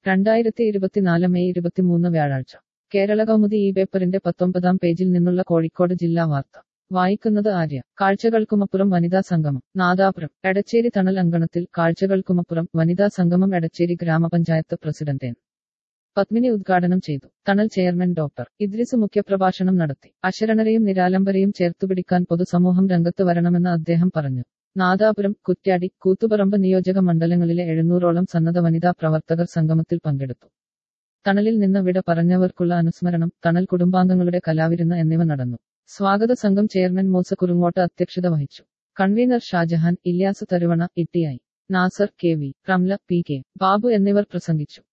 രണ്ടായിരത്തി ഇരുപത്തിനാല് മെയ് ഇരുപത്തിമൂന്ന് വ്യാഴാഴ്ച കേരള കൗമുദി ഈ പേപ്പറിന്റെ പത്തൊമ്പതാം പേജിൽ നിന്നുള്ള കോഴിക്കോട് ജില്ലാ വാർത്ത വായിക്കുന്നത് ആര്യ കാഴ്ചകൾക്കുമപ്പുറം വനിതാ സംഗമം നാദാപുരം എടച്ചേരി തണൽ അങ്കണത്തിൽ കാഴ്ചകൾക്കുമപ്പുറം വനിതാ സംഗമം എടച്ചേരി ഗ്രാമപഞ്ചായത്ത് പ്രസിഡന്റ് എൻ പത്മിനി ഉദ്ഘാടനം ചെയ്തു തണൽ ചെയർമാൻ ഡോക്ടർ ഇദ്രിസ് മുഖ്യപ്രഭാഷണം നടത്തി അശരണരെയും നിരാലംബരെയും ചേർത്തുപിടിക്കാൻ പൊതുസമൂഹം രംഗത്ത് വരണമെന്ന് അദ്ദേഹം പറഞ്ഞു നാദാപുരം കുറ്റ്യാടി കൂത്തുപറമ്പ് നിയോജക മണ്ഡലങ്ങളിലെ എഴുന്നൂറോളം സന്നദ്ധ വനിതാ പ്രവർത്തകർ സംഗമത്തിൽ പങ്കെടുത്തു തണലിൽ നിന്ന് വിട പറഞ്ഞവർക്കുള്ള അനുസ്മരണം തണൽ കുടുംബാംഗങ്ങളുടെ കലാവിരുന്ന് എന്നിവ നടന്നു സ്വാഗത സംഘം ചെയർമാൻ മൂസ കുറുങ്ങോട്ട് അധ്യക്ഷത വഹിച്ചു കൺവീനർ ഷാജഹാൻ ഇല്യാസ് തരുവണ ഇട്ടിയായി Nasar K V Ramla P K Babu എന്നിവർ പ്രസംഗിച്ചു